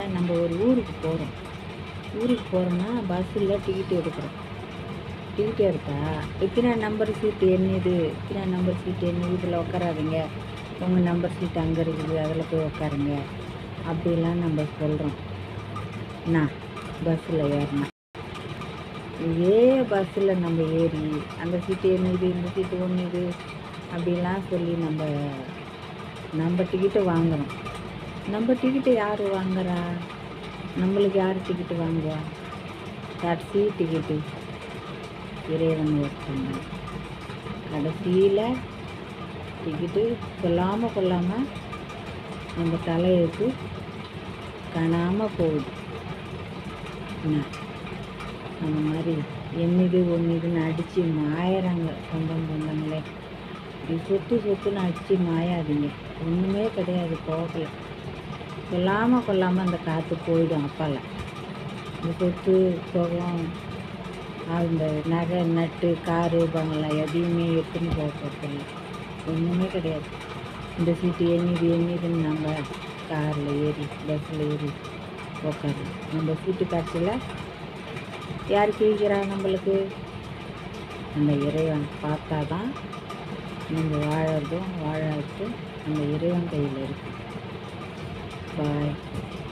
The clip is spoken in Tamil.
நம்ம ஒரு ஊருக்கு போகிறோம் ஊருக்கு போகிறோம்னா பஸ்ஸில் டிக்கெட் எடுக்கிறோம் டிக்கெட் எடுத்தா இத்தனை நம்பர் சீட்டு என்னது இத்தனை நம்பர் சீட்டு என்னது இதில் உட்காராதீங்க உங்கள் நம்பர் சீட் அங்கே இருக்குது அதில் போய் உட்காருங்க அப்படிலாம் நம்ம சொல்கிறோம் என்ன பஸ்ஸில் ஏறினா இதே பஸ்ஸில் நம்ம ஏறி அந்த சீட்டு என்னது இந்த சீட்டு ஒன்றுது அப்படிலாம் சொல்லி நம்ம நம்ம டிக்கெட்டு வாங்குகிறோம் நம்ம டிக்கெட்டு யார் வாங்குறா நம்மளுக்கு யார் டிக்கெட்டு வாங்குவா கடைசி டிக்கெட்டு இறைவன் ஒருத்தங்க கடைசியில் டிக்கெட்டு சொல்லாமல் கொள்ளாமல் நம்ம தலையெழுத்து காணாமல் போகுது என்ன அந்த மாதிரி என்னது ஒன்றுதுன்னு அடித்து மாயறாங்க சொந்தம் சொந்தங்களே இப்படி சொத்து சொத்துன்னு அடித்து மாயாதீங்க ஒன்றுமே கிடையாது போகலை சொல்லாமல் கொள்ளாமல் அந்த காற்று போயிடும் அப்பால இந்த சொத்து சுகம் அந்த நகை நட்டு காரு பங்களா எதையுமே எடுத்துன்னு போக போகிறதில்ல ஒன்றுமே கிடையாது இந்த சீட்டு எண்ணிது எண்ணிதுன்னு நம்ம காரில் ஏறி பஸ்ஸில் ஏறி உட்காரு நம்ம சீட்டு காட்சியில் யார் கேட்குறா நம்மளுக்கு அந்த இறைவன் பார்த்தா தான் நம்ம வாழறதும் வாழாததும் அந்த இறைவன் கையில் இருக்கு பாய்